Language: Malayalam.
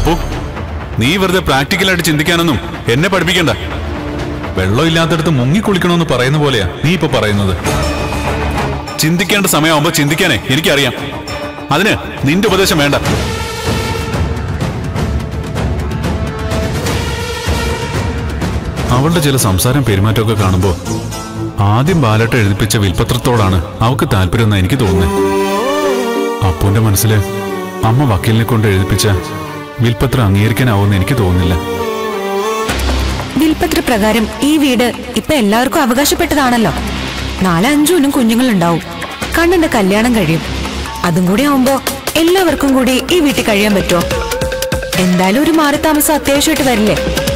അപ്പോ നീ വെറുതെ പ്രാക്ടിക്കലായിട്ട് ചിന്തിക്കാനൊന്നും എന്നെ പഠിപ്പിക്കണ്ട വെള്ളം ഇല്ലാത്തടത്ത് മുങ്ങിക്കുളിക്കണമെന്ന് പറയുന്ന പോലെയാ നീ ഇപ്പൊ പറയുന്നത് ചിന്തിക്കേണ്ട സമയമാകുമ്പോ ചിന്തിക്കാനേ എനിക്കറിയാം അതിന് നിന്റെ ഉപദേശം വേണ്ട അവളുടെ ചില സംസാരം പെരുമാറ്റമൊക്കെ കാണുമ്പോ ആദ്യം ബാലട്ട് എഴുതിപ്പിച്ച വിൽപത്രത്തോടാണ് അവൾക്ക് താല്പര്യമെന്ന് എനിക്ക് തോന്നുന്നത് അപ്പുവിന്റെ മനസ്സില് അമ്മ വക്കീലിനെ കൊണ്ട് എഴുതിപ്പിച്ച വിൽപത്രം അംഗീകരിക്കാനാവുമെന്ന് എനിക്ക് തോന്നുന്നില്ല വിൽപത്ര പ്രകാരം ഈ വീട് ഇപ്പൊ എല്ലാവർക്കും അവകാശപ്പെട്ടതാണല്ലോ നാളെ അഞ്ചുവിനും കുഞ്ഞുങ്ങളുണ്ടാവും കണ്ണന്റെ കല്യാണം കഴിയും അതും കൂടി ആവുമ്പോ എല്ലാവർക്കും കൂടി ഈ വീട്ടിൽ കഴിയാൻ പറ്റുമോ എന്തായാലും ഒരു മാറി താമസം അത്യാവശ്യമായിട്ട് വരില്ലേ